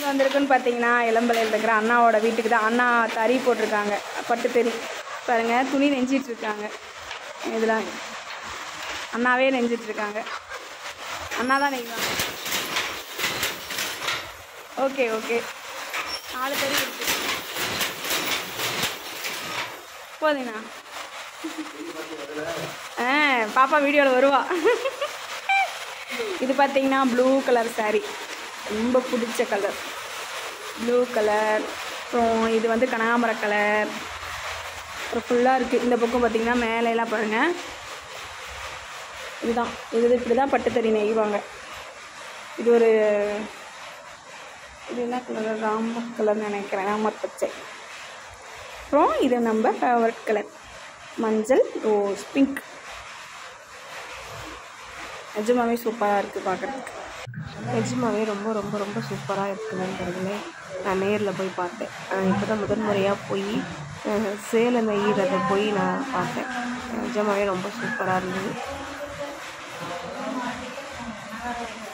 வந்திருக்குன்னு பார்த்தீங்கன்னா இளம்பலையில் இருக்கிற அண்ணாவோட வீட்டுக்கு தான் அண்ணா தறி போட்டிருக்காங்க பட்டு தறி பாருங்க துணி நெஞ்சிட்டு இருக்காங்க இதெல்லாம் அண்ணாவே நெஞ்சிட்டு இருக்காங்க அண்ணா தான் நெய்வாங்க ஓகே ஓகே நாலு தறி இருக்கு போதுங்கண்ணா ஆ பாப்பா வீடியோவில் வருவா இது பார்த்தீங்கன்னா ப்ளூ கலர் saree ரொம்ப பிடிச்ச கலர் ப்ளூ கலர் அப்புறம் இது வந்து கனகாமர கலர் அப்புறம் ஃபுல்லாக இருக்குது இந்த பக்கம் பார்த்தீங்கன்னா மேலையெல்லாம் பாருங்கள் இதுதான் இது இப்படி தான் பட்டுத்தறி நெய்வாங்க இது ஒரு இது என்ன கலர் ராம கலர்னு நினைக்கிறேன் ராமர் பச்சை அப்புறம் இது நம்ம ஃபேவரட் கலர் மஞ்சள் ரோஸ் பிங்க் நிஜமாவே சூப்பராக இருக்குது பார்க்குறதுக்கு நிஜமாவே ரொம்ப ரொம்ப ரொம்ப சூப்பராக இருக்குது நண்பர்களே நான் நேரில் போய் பார்த்தேன் இப்போ தான் முதல் முறையாக போய் அஹ், சேலை நெய்கிறத போய் நான் பார்த்தேன் நிஜமாவே ரொம்ப சூப்பராக இருந்தது